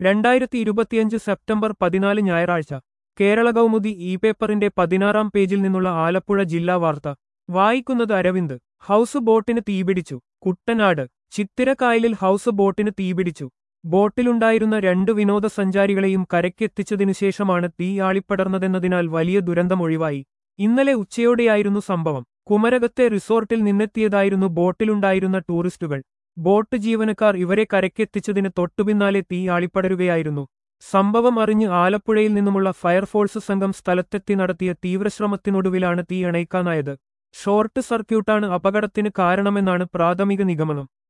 രണ്ടായിരത്തി ഇരുപത്തിയഞ്ച് സെപ്റ്റംബർ പതിനാല് ഞായറാഴ്ച കേരള കൗമുദി ഇ പേപ്പറിന്റെ പതിനാറാം പേജിൽ നിന്നുള്ള ആലപ്പുഴ ജില്ലാ വാർത്ത വായിക്കുന്നത് അരവിന്ദ് ഹൗസ് ബോട്ടിന് തീപിടിച്ചു കുട്ടനാട് ചിത്തിരക്കായലിൽ ഹൗസ് ബോട്ടിന് തീപിടിച്ചു ബോട്ടിലുണ്ടായിരുന്ന രണ്ട് വിനോദസഞ്ചാരികളെയും കരയ്ക്കെത്തിച്ചതിനു ശേഷമാണ് തീ ആളിപ്പടർന്നതെന്നതിനാൽ വലിയ ദുരന്തമൊഴിവായി ഇന്നലെ ഉച്ചയോടെയായിരുന്നു സംഭവം കുമരകത്തെ റിസോർട്ടിൽ നിന്നെത്തിയതായിരുന്നു ബോട്ടിലുണ്ടായിരുന്ന ടൂറിസ്റ്റുകൾ ബോട്ട് ജീവനക്കാർ ഇവരെ കരയ്ക്കെത്തിച്ചതിന് തൊട്ടുപിന്നാലെ തീ ആളിപ്പടരുകയായിരുന്നു സംഭവം അറിഞ്ഞ് ആലപ്പുഴയിൽ നിന്നുമുള്ള ഫയർഫോഴ്സ് സംഘം സ്ഥലത്തെത്തി നടത്തിയ തീവ്രശ്രമത്തിനൊടുവിലാണ് തീ അണയ്ക്കാനായത് ഷോർട്ട് സർക്യൂട്ടാണ് അപകടത്തിന് കാരണമെന്നാണ് പ്രാഥമിക നിഗമനം